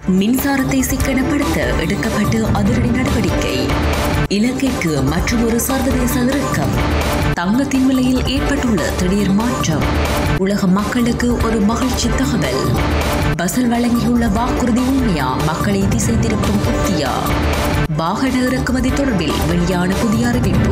மின்சாரத்தை சிக்கனப்படுத்த எடுக்கப்பட்ட அதிரடி நடவடிக்கை இலங்கைக்கு மற்றொரு சர்வதேச இறுக்கம் தங்கத்தின் விலையில் ஏற்பட்டுள்ள திடீர் மாற்றம் உலக மக்களுக்கு ஒரு மகிழ்ச்சி தகவல் பசல் வழங்கியுள்ள வாக்குறுதி உண்மையா மக்களை திசை திருப்பும் உத்தியா வாகன இறக்குமதி தொடர்பில் வெளியான புதிய அறிவிப்பு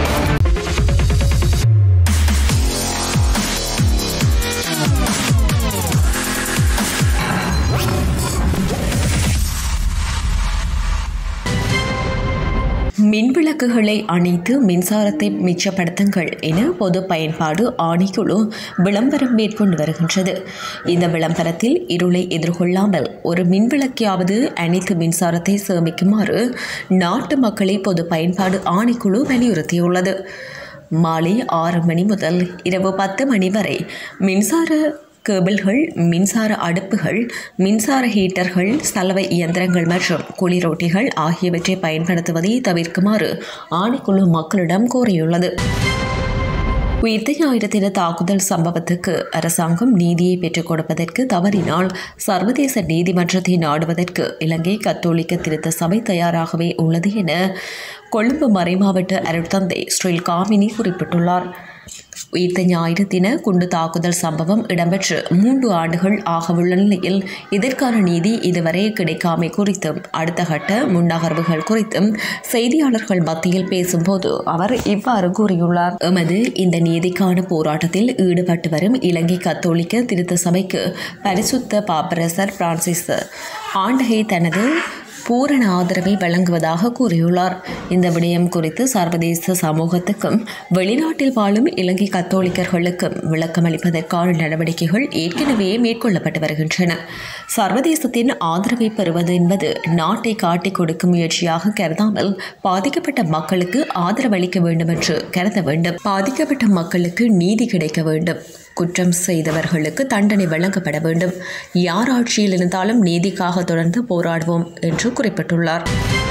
மின்விளக்குகளை அணைத்து மின்சாரத்தை மிச்சப்படுத்துங்கள் என பொது பயன்பாடு ஆணைக்குழு விளம்பரம் மேற்கொண்டு வருகின்றது இந்த விளம்பரத்தில் இருளை எதிர்கொள்ளாமல் ஒரு மின்விளக்கையாவது அணைத்து மின்சாரத்தை சேமிக்குமாறு நாட்டு மக்களை பொது பயன்பாடு ஆணைக்குழு வலியுறுத்தியுள்ளது மாலை ஆறு மணி முதல் இரவு பத்து மணி வரை மின்சார கேபிள்கள் மின்சார அடுப்புகள் மின்சார ஹீட்டர்கள் சலவை இயந்திரங்கள் மற்றும் குளிரொட்டிகள் ஆகியவற்றை பயன்படுத்துவதை தவிர்க்குமாறு ஆணைக்குழு மக்களிடம் கோரியுள்ளது உயிர்த்த ஞாயிறு தின தாக்குதல் சம்பவத்துக்கு அரசாங்கம் நீதியை பெற்றுக் கொடுப்பதற்கு தவறினால் சர்வதேச நீதிமன்றத்தை நாடுவதற்கு இலங்கை கத்தோலிக்க திருத்த சபை தயாராகவே உள்ளது என கொழும்பு மறைமாவட்ட அருட்தந்தை ஸ்ரீல் காமினி குறிப்பிட்டுள்ளார் உயிர்த்த ஞாயிறு தின குண்டு தாக்குதல் சம்பவம் இடம்பெற்று மூன்று ஆண்டுகள் ஆகவுள்ள நிலையில் இதற்கான நீதி இதுவரை கிடைக்காமை குறித்தும் அடுத்த கட்ட முன்னகர்வுகள் குறித்தும் செய்தியாளர்கள் மத்தியில் பேசும்போது அவர் இவ்வாறு கூறியுள்ளார் எமது இந்த நீதிக்கான போராட்டத்தில் ஈடுபட்டு வரும் இலங்கை கத்தோலிக்க திருத்த சபைக்கு பரிசுத்த பாப்பரசர் பிரான்சிஸ் ஆண்டகை தனது பூரண ஆதரவை வழங்குவதாக கூறியுள்ளார் இந்த விடயம் குறித்து சர்வதேச சமூகத்துக்கும் வெளிநாட்டில் வாழும் இலங்கை கத்தோலிக்கர்களுக்கும் விளக்கமளிப்பதற்கான நடவடிக்கைகள் ஏற்கனவே மேற்கொள்ளப்பட்டு வருகின்றன சர்வதேசத்தின் ஆதரவை பெறுவது என்பது நாட்டை காட்டிக் கொடுக்கும் முயற்சியாக கருதாமல் பாதிக்கப்பட்ட மக்களுக்கு ஆதரவளிக்க வேண்டும் என்று கருத வேண்டும் பாதிக்கப்பட்ட மக்களுக்கு நீதி கிடைக்க வேண்டும் குற்றம் செய்தவர்களுக்கு தண்டனை வழங்கப்பட வேண்டும் யார் ஆட்சியில் இருந்தாலும் நீதிக்காக தொடர்ந்து போராடுவோம் என்று குறிப்பிட்டுள்ளார்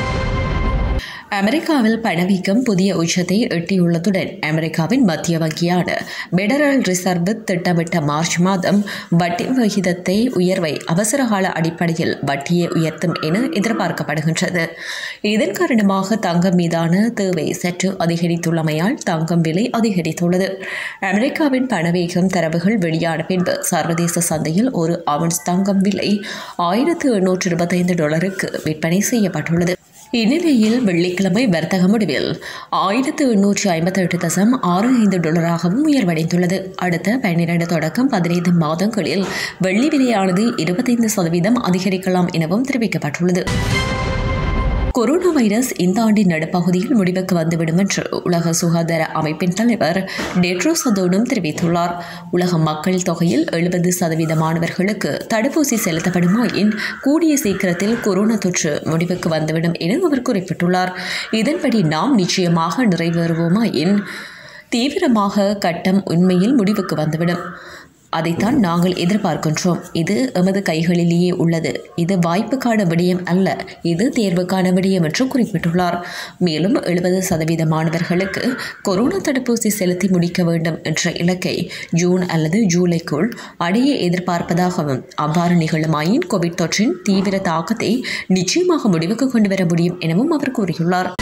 அமெரிக்காவில் பணவீக்கம் புதிய உச்சத்தை எட்டியுள்ளதுடன் அமெரிக்காவின் மத்திய வங்கியான பெடரல் ரிசர்வ் திட்டமிட்ட மார்ச் மாதம் வட்டி விகிதத்தை உயர்வை அவசரகால அடிப்படையில் வட்டியை உயர்த்தும் என எதிர்பார்க்கப்படுகின்றது இதன் காரணமாக தங்கம் மீதான தேவை சற்று அதிகரித்துள்ளமையால் தங்கம் விலை அதிகரித்துள்ளது அமெரிக்காவின் பணவீக்கம் தரவுகள் வெளியான பின்பு சர்வதேச சந்தையில் ஒரு அவுன்ஸ் தங்கம் விலை ஆயிரத்து எண்ணூற்று இருபத்தைந்து டாலருக்கு விற்பனை செய்யப்பட்டுள்ளது இந்நிலையில் வெள்ளிக்கிழமை வர்த்தக முடிவில் ஆயிரத்து எண்ணூற்றி ஐம்பத்தி எட்டு தசம் ஆறு ஐந்து டாலராகவும் உயர்வடைந்துள்ளது அடுத்த பன்னிரண்டு தொடக்கம் பதினைந்து மாதங்களில் வெள்ளி விலையானது இருபத்தைந்து சதவீதம் அதிகரிக்கலாம் எனவும் தெரிவிக்கப்பட்டுள்ளது கொரோனா வைரஸ் இந்த ஆண்டின் நடுப்பகுதியில் முடிவுக்கு வந்துவிடும் என்று உலக சுகாதார அமைப்பின் தலைவர் டெட்ரோஸ் அதோனும் தெரிவித்துள்ளார் உலக மக்கள் தொகையில் எழுபது சதவீதமானவர்களுக்கு தடுப்பூசி செலுத்தப்படுமாயின் கூடிய சீக்கிரத்தில் கொரோனா தொற்று முடிவுக்கு வந்துவிடும் என அவர் குறிப்பிட்டுள்ளார் இதன்படி நாம் நிச்சயமாக நிறைவேறுவோமாயின் தீவிரமாக கட்டம் உண்மையில் முடிவுக்கு வந்துவிடும் அதைத்தான் நாங்கள் எதிர்பார்க்கின்றோம் இது எமது கைகளிலேயே உள்ளது இது வாய்ப்புக்கான விடயம் அல்ல இது தேர்வுக்கான விடயம் என்று குறிப்பிட்டுள்ளார் மேலும் எழுபது சதவீத மாணவர்களுக்கு கொரோனா தடுப்பூசி செலுத்தி முடிக்க வேண்டும் என்ற இலக்கை ஜூன் அல்லது ஜூலைக்குள் அடைய எதிர்பார்ப்பதாகவும் அவ்வாறு நிகழுமாயின் கோவிட் தொற்றின் தீவிர தாக்கத்தை நிச்சயமாக முடிவுக்கு கொண்டு வர முடியும் எனவும் அவர் கூறியுள்ளார்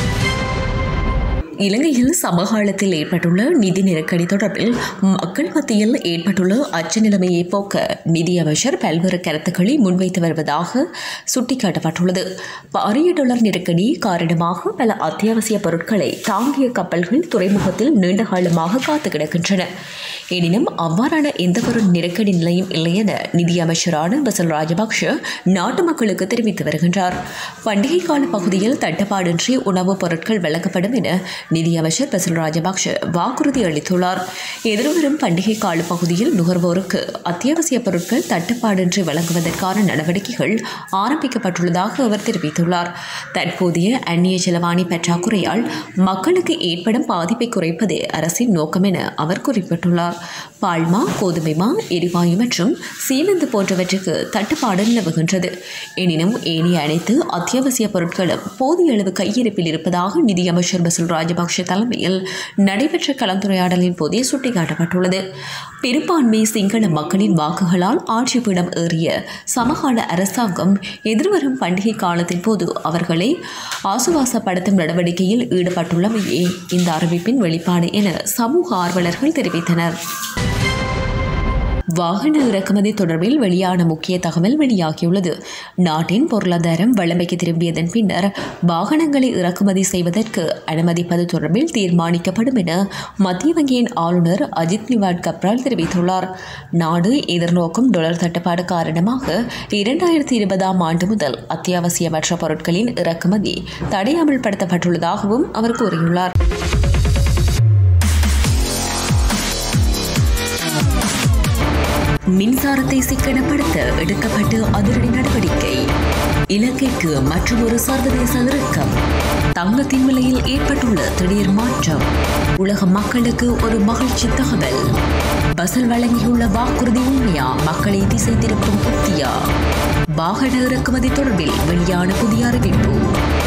இலங்கையில் சமகாலத்தில் ஏற்பட்டுள்ள நிதி நெருக்கடி தொடர்பில் மக்கள் மத்தியில் ஏற்பட்டுள்ள அச்ச நிலைமையை போக்க நிதியமைச்சர் பல்வேறு கருத்துக்களை முன்வைத்து வருவதாக சுட்டிக்காட்டப்பட்டுள்ளது பாரிய டாலர் நெருக்கடி காரணமாக பல அத்தியாவசிய பொருட்களை தாங்கிய கப்பல்கள் துறைமுகத்தில் நீண்ட காலமாக காத்து கிடக்கின்றன எனினும் அவ்வாறான எந்தவொரு நெருக்கடி நிலையும் இல்லை என நிதியமைச்சரான பசல் ராஜபக்ஷ நாட்டு மக்களுக்கு தெரிவித்து வருகின்றார் பண்டிகை கால பகுதியில் தட்டுப்பாடின்றி உணவுப் பொருட்கள் வழங்கப்படும் என நிதியமைச்சர் பசில் ராஜபக்ஷ வாக்குறுதி அளித்துள்ளார் எதிர்வரும் பண்டிகை கால பகுதியில் நுகர்வோருக்கு அத்தியாவசிய பொருட்கள் தட்டுப்பாடின்றி வழங்குவதற்கான நடவடிக்கைகள் ஆரம்பிக்கப்பட்டுள்ளதாக அவர் தெரிவித்துள்ளார் தற்போதைய அந்நிய செலவாணி பற்றாக்குறையால் மக்களுக்கு ஏற்படும் பாதிப்பை குறைப்பதே அரசின் நோக்கம் என அவர் குறிப்பிட்டுள்ளார் பால்மா கோதுமைமா எரிவாயு மற்றும் சீமெந்து போன்றவற்றுக்கு தட்டுப்பாடு நிலவுகின்றது எனினும் ஏனைய அனைத்து அத்தியாவசிய பொருட்களும் போதிய அளவு கையிருப்பில் இருப்பதாக நிதியமைச்சர் பசுல் ராஜபக்ஷ தலைமையில் நடைபெற்ற கலந்துரையாடலின் போதே சுட்டிக்காட்டப்பட்டுள்ளது பெரும்பான்மை சிங்கள மக்களின் வாக்குகளால் ஆட்சிப்பிடம் ஏறிய சமகால அரசாங்கம் எதிர்வரும் பண்டிகை காலத்தின் போது அவர்களை ஆசுவாசப்படுத்தும் நடவடிக்கையில் ஈடுபட்டுள்ளமையே இந்த அறிவிப்பின் வெளிப்பாடு என சமூக ஆர்வலர்கள் தெரிவித்தனர் வாகன இறக்குமதி தொடர்பில் வெளியான முக்கிய தகவல் வெளியாகியுள்ளது நாட்டின் பொருளாதாரம் வளமைக்கு திரும்பியதன் பின்னர் வாகனங்களை இறக்குமதி செய்வதற்கு அனுமதிப்பது தொடர்பில் தீர்மானிக்கப்படும் என மத்திய வங்கியின் ஆளுநர் அஜித் நிவாட் கப்ரால் தெரிவித்துள்ளார் நாடு எதிர்நோக்கும் டொலர் தட்டுப்பாடு காரணமாக இரண்டாயிரத்தி இருபதாம் ஆண்டு முதல் அத்தியாவசியமற்ற பொருட்களின் இறக்குமதி தடை அமல்படுத்தப்பட்டுள்ளதாகவும் அவர் கூறியுள்ளார் மின்சாரத்தை சிக்கனப்படுத்த எடுக்கப்பட்ட அதிரடி நடவடிக்கை இலங்கைக்கு மற்றொரு சர்வதேச இறக்கம் தங்கத்தின் விலையில் ஏற்பட்டுள்ள திடீர் மாற்றம் உலக மக்களுக்கு ஒரு மகிழ்ச்சி தகவல் பசல் வழங்கியுள்ள வாக்குறுதி உண்மையா மக்களை திசை திருப்பும் உத்தியா வாகன இறக்குமதி தொடர்பில் வெளியான புதிய அறிவிப்பு